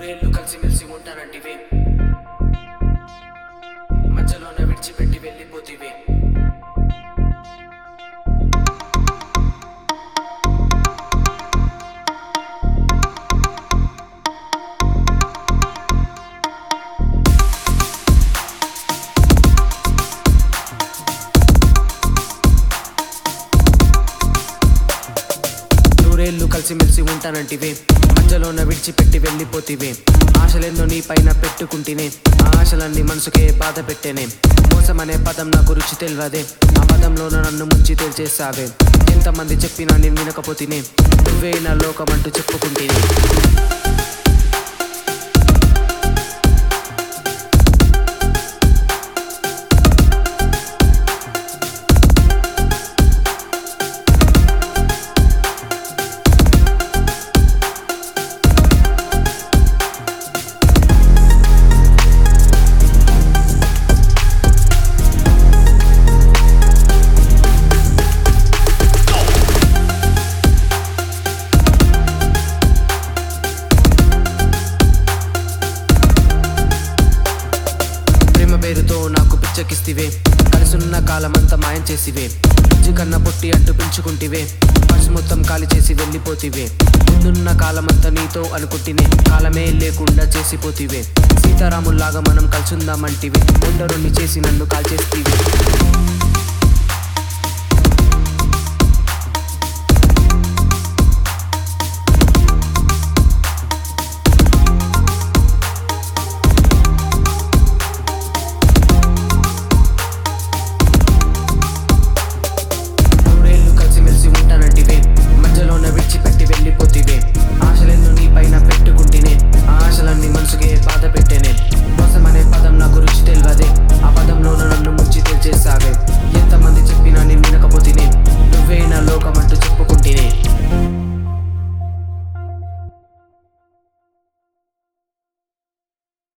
నూరేళ్ళు కలిసిమెలిసి ఉంటానంటివే మధ్యలోన విడిచిపెట్టి వెళ్ళిపోతివే నూరేళ్ళు కలిసిమెలిసి ఉంటానంటివే మధ్యలోన విడిచిపెట్టి వెళ్ళిపోతివే ఆశలెన్నో నీ పైన పెట్టుకుంటేనే ఆ ఆశలన్నీ మనసుకే బాధ పెట్టేనే మోసం అనే పదం నాకు రుచి తెలియదే ఆ పదంలోన నన్ను ముంచి తెలిచేసావే ఎంతమంది చెప్పినా నేను వినకపోతేనే నువ్వే నా లోకం అంటూ చెప్పుకుంటేనే ప్రేమ పేరుతో నాకు పిచ్చకిస్తివే కలిసున్న కాలమంతా మాయం చేసివే బుజ్జి కన్న పొట్టి అంటూ పెంచుకుంటివే పర్సు మొత్తం ఖాళీ చేసి వెళ్ళిపోతివే ముందున్న కాలమంతా నీతో అనుకుంటినే కాలమే లేకుండా చేసిపోతివే సీతారాముల్లాగా మనం కలిసుందామంటివే ఒండరుని చేసి నన్ను కాల్చేస్తివే